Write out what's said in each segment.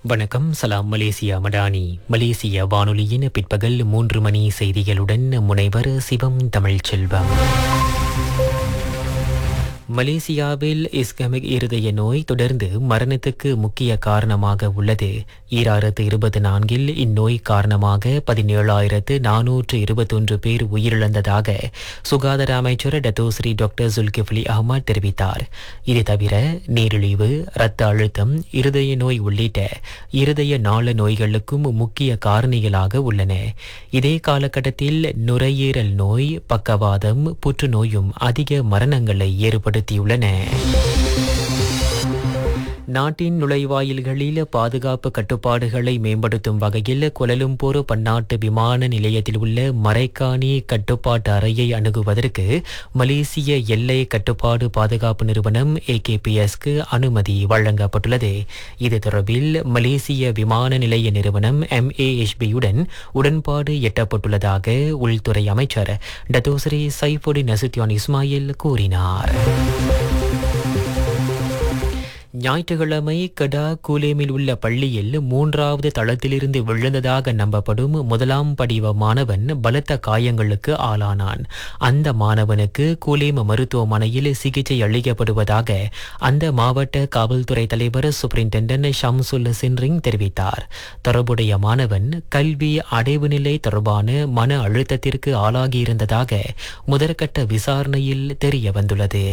வணக்கம் சலாம் மலேசியா மடானி மலேசிய வானொலியின் பிற்பகல் மூன்று மணி செய்திகளுடன் முனைவர் சிவம் தமிழ்ச்செல்வம் மலேசியாவில் இஸ்கமிக் இருதய நோய் தொடர்ந்து மரணத்துக்கு முக்கிய காரணமாக உள்ளது ஈராயிரத்து இருபத்தி நான்கில் இந்நோய் காரணமாக பதினேழாயிரத்து நானூற்று இருபத்தொன்று பேர் உயிரிழந்ததாக சுகாதார அமைச்சர் டத்தோஸ்ரீ டாக்டர் ஜுல்கிஃப்லி அஹ்மத் தெரிவித்தார் இது தவிர நீரிழிவு இரத்த அழுத்தம் இருதய நோய் உள்ளிட்ட இருதய நாள நோய்களுக்கும் முக்கிய காரணிகளாக உள்ளன இதே காலகட்டத்தில் நுரையீரல் நோய் பக்கவாதம் புற்றுநோயும் அதிக மரணங்களை ஏற்படுத்தியுள்ளன நாட்டின் நுழைவாயில்களில் பாதுகாப்பு கட்டுப்பாடுகளை மேம்படுத்தும் வகையில் கொலலும்பூர் பன்னாட்டு விமான நிலையத்தில் உள்ள மறைக்காணி கட்டுப்பாட்டு அறையை அணுகுவதற்கு மலேசிய எல்லை கட்டுப்பாடு பாதுகாப்பு நிறுவனம் ஏகேபிஎஸ்க்கு அனுமதி வழங்கப்பட்டுள்ளது இது தொடர்பில் மலேசிய விமான நிலைய நிறுவனம் எம்ஏஎச்பியுடன் உடன்பாடு எட்டப்பட்டுள்ளதாக உள்துறை அமைச்சர் டத்தோஸ்ரீ சைஃபுடின் நசுத்தியான் இஸ்மாயில் கூறினார் ஞாயிற்றுக்கிழமை கடா கூலேமில் உள்ள பள்ளியில் மூன்றாவது தளத்திலிருந்து விழுந்ததாக நம்பப்படும் முதலாம் படிவ மாணவன் பலத்த காயங்களுக்கு ஆளானான் அந்த மாணவனுக்கு கூலேம் மருத்துவமனையில் சிகிச்சை அளிக்கப்படுவதாக அந்த மாவட்ட காவல்துறை தலைவர் சூப்பரிண்டென்டன்ட் ஷம்சுல் சின்ரிங் தெரிவித்தார் தொடர்புடைய மாணவன் கல்வி அடைவு நிலை தொடர்பான மன அழுத்தத்திற்கு ஆளாகியிருந்ததாக முதற்கட்ட விசாரணையில் தெரிய வந்துள்ளது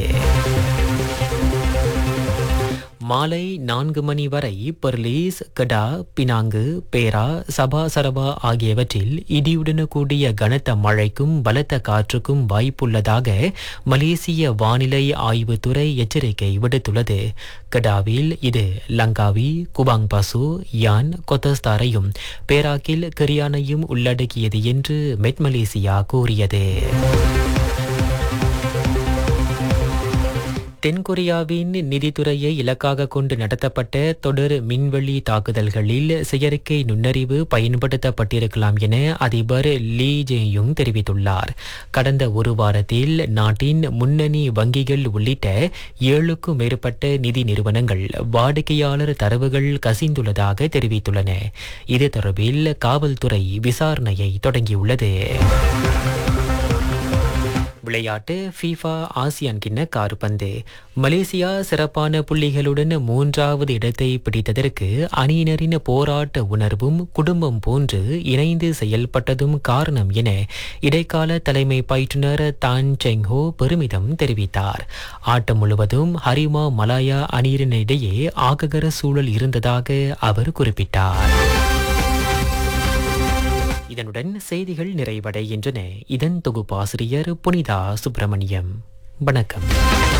மாலை நான்கு மணி வரை பர்லீஸ் கடா பினாங்கு பேரா சபா சரபா ஆகியவற்றில் இடியுடன் கூடிய கனத்த மழைக்கும் பலத்த காற்றுக்கும் வாய்ப்புள்ளதாக மலேசிய வானிலை ஆய்வுத்துறை எச்சரிக்கை விடுத்துள்ளது கடாவில் இது லங்காவி குபாங் பசு யான் கொத்தஸ்தாரையும் பேராக்கில் கரியானையும் உள்ளடக்கியது என்று மெட் மலேசியா கூறியது தென்கொரியாவின் நிதித்துறையை இலக்காக கொண்டு நடத்தப்பட்ட தொடர் மின்வெளி தாக்குதல்களில் செயற்கை நுண்ணறிவு பயன்படுத்தப்பட்டிருக்கலாம் என அதிபர் லீ ஜேயுங் தெரிவித்துள்ளார் கடந்த ஒரு வாரத்தில் நாட்டின் முன்னணி வங்கிகள் உள்ளிட்ட ஏழுக்கும் மேற்பட்ட நிதி நிறுவனங்கள் வாடிக்கையாளர் தரவுகள் கசிந்துள்ளதாக தெரிவித்துள்ளன இது தொடர்பில் காவல்துறை விசாரணையை தொடங்கியுள்ளது விளையாட்டு ஃபீஃபா ஆசியான் கிண்ண கார்பந்து மலேசியா சிறப்பான புள்ளிகளுடன் மூன்றாவது இடத்தை பிடித்ததற்கு அணியினரின் போராட்ட உணர்வும் குடும்பம் போன்று இணைந்து செயல்பட்டதும் காரணம் என இடைக்கால தலைமை பயிற்றுனர் தான் செங்ஹோ பெருமிதம் தெரிவித்தார் ஆட்டம் முழுவதும் ஹரிமா மலாயா அணியினரிடையே ஆககர சூழல் இருந்ததாக அவர் குறிப்பிட்டார் இதனுடன் செய்திகள் நிறைவடைகின்றன இதன் தொகுப்பாசிரியர் புனிதா சுப்பிரமணியம் வணக்கம்